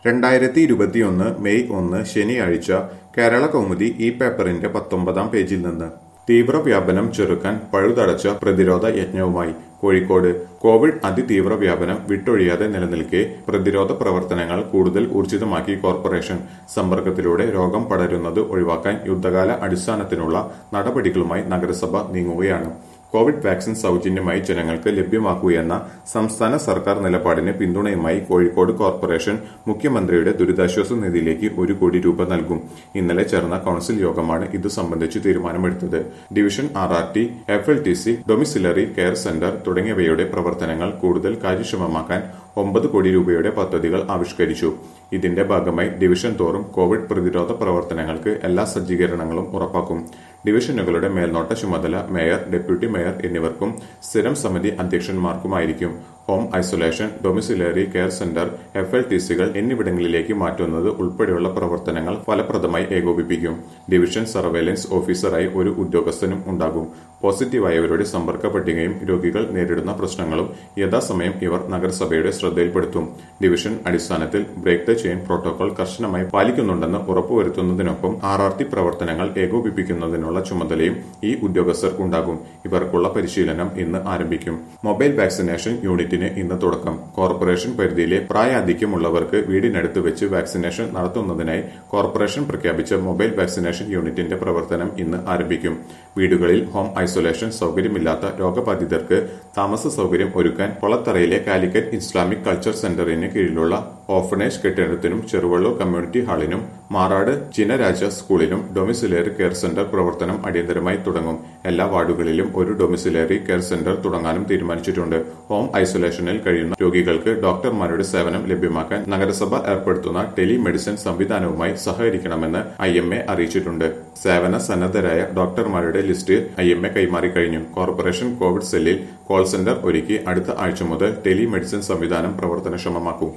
രണ്ടായിരത്തി ഇരുപത്തിയൊന്ന് മെയ് ഒന്ന് ശനിയാഴ്ച കേരള കൗമുദി ഈ പേപ്പറിന്റെ പത്തൊമ്പതാം പേജിൽ നിന്ന് തീവ്രവ്യാപനം ചെറുക്കാൻ പഴുതടച്ച പ്രതിരോധ യജ്ഞവുമായി കോഴിക്കോട് കോവിഡ് അതിതീവ്ര വ്യാപനം വിട്ടൊഴിയാതെ നിലനിൽക്കെ പ്രതിരോധ പ്രവർത്തനങ്ങൾ കൂടുതൽ ഊർജിതമാക്കി കോർപ്പറേഷൻ സമ്പർക്കത്തിലൂടെ രോഗം പടരുന്നത് ഒഴിവാക്കാൻ യുദ്ധകാല അടിസ്ഥാനത്തിനുള്ള നടപടികളുമായി നഗരസഭ നീങ്ങുകയാണ് കോവിഡ് വാക്സിൻ സൗജന്യമായി ജനങ്ങൾക്ക് ലഭ്യമാക്കുകയെന്ന സംസ്ഥാന സർക്കാർ നിലപാടിന് പിന്തുണയുമായി കോഴിക്കോട് കോർപ്പറേഷൻ മുഖ്യമന്ത്രിയുടെ ദുരിതാശ്വാസ നിധിയിലേക്ക് ഒരു കോടി രൂപ നൽകും ഇന്നലെ ചേർന്ന കൌൺസിൽ യോഗമാണ് ഇത് സംബന്ധിച്ച് തീരുമാനമെടുത്തത് division R R T F L T C domiciliary care centre തുടങ്ങിയവയുടെ പ്രവർത്തനങ്ങൾ കൂടുതൽ കാര്യക്ഷമമാക്കാൻ ഒമ്പത് കോടി രൂപയുടെ പദ്ധതികൾ ആവിഷ്കരിച്ചു ഇതിന്റെ ഭാഗമായി ഡിവിഷൻ തോറും കോവിഡ് പ്രതിരോധ പ്രവർത്തനങ്ങൾക്ക് എല്ലാ സജ്ജീകരണങ്ങളും ഉറപ്പാക്കും ഡിവിഷനുകളുടെ മേൽനോട്ട ചുമതല മേയർ ഡെപ്യൂട്ടി മേയർ എന്നിവർക്കും സ്ഥിരം സമിതി അധ്യക്ഷന്മാർക്കുമായിരിക്കും home isolation domiciliary care centre F L T സികൾ എന്നിവിടങ്ങളിലേക്ക് മാറ്റുന്നത് ഉൾപ്പെടെയുള്ള പ്രവർത്തനങ്ങൾ ഫലപ്രദമായി ഏകോപിപ്പിക്കും ഡിവിഷൻ സർവേലൻസ് ഓഫീസറായി ഒരു ഉദ്യോഗസ്ഥനും ഉണ്ടാകും പോസിറ്റീവായവരുടെ സമ്പർക്ക പട്ടികയും രോഗികൾ നേരിടുന്ന പ്രശ്നങ്ങളും യഥാസമയം ഇവർ നഗരസഭയുടെ ശ്രദ്ധയിൽപ്പെടുത്തും ഡിവിഷൻ അടിസ്ഥാനത്തിൽ ബ്രേക്ക് ദ ചെയിൻ പ്രോട്ടോകോൾ കർശനമായി പാലിക്കുന്നുണ്ടെന്ന് ഉറപ്പുവരുത്തുന്നതിനൊപ്പം ആർ ആർ ടി പ്രവർത്തനങ്ങൾ ഏകോപിപ്പിക്കുന്നതിനുള്ള ചുമതലയും ഈ ഉദ്യോഗസ്ഥർക്കുണ്ടാകും ഇവർക്കുള്ള പരിശീലനം ഇന്ന് ആരംഭിക്കും മൊബൈൽ വാക്സിനേഷൻ യൂണിറ്റിന് ഇന്ന് തുടക്കം കോർപ്പറേഷൻ പരിധിയിലെ പ്രായാധിക്യമുള്ളവർക്ക് വീടിനടുത്ത് വെച്ച് വാക്സിനേഷൻ നടത്തുന്നതിനായി കോർപ്പറേഷൻ പ്രഖ്യാപിച്ച മൊബൈൽ വാക്സിനേഷൻ യൂണിറ്റിന്റെ പ്രവർത്തനം ഇന്ന് ആരംഭിക്കും വീടുകളിൽ ഹോം ഐസൊലേഷൻ സൗകര്യമില്ലാത്ത രോഗബാധിതർക്ക് താമസ സൗകര്യം ഒരുക്കാൻ കൊളത്തറയിലെ കാലിക്കറ്റ് ഇസ്ലാമിക് കൾച്ചർ സെന്ററിന് കീഴിലുള്ള ഓഫനേജ് കെട്ടിടത്തിനും ചെറുവള്ളൂർ കമ്മ്യൂണിറ്റി ഹാളിനും മാറാട് ചിനരാജ സ്കൂളിനും ഡൊമിസിലറി കെയർ സെന്റർ പ്രവർത്തനം അടിയന്തരമായി തുടങ്ങും എല്ലാ വാർഡുകളിലും ഒരു ഡൊമിസിലറി കെയർ സെന്റർ തുടങ്ങാനും തീരുമാനിച്ചിട്ടുണ്ട് ഹോം ഐസൊലേഷനിൽ കഴിയുന്ന രോഗികൾക്ക് ഡോക്ടർമാരുടെ സേവനം ലഭ്യമാക്കാൻ നഗരസഭ ഏർപ്പെടുത്തുന്ന ടെലിമെഡിസിൻ സംവിധാനവുമായി സഹകരിക്കണമെന്ന് ഐ എം എ അറിയിച്ചിട്ടുണ്ട് സേവന സന്നദ്ധരായ ഡോക്ടർമാരുടെ ലിസ്റ്റ് ഐ എം എ കൈമാറി കഴിഞ്ഞു കോർപ്പറേഷൻ കോവിഡ് സെല്ലിൽ കോൾ സെന്റർ ഒരുക്കി അടുത്ത ആഴ്ച മുതൽ ടെലിമെഡിസിൻ സംവിധാനം പ്രവർത്തനക്ഷമമാക്കും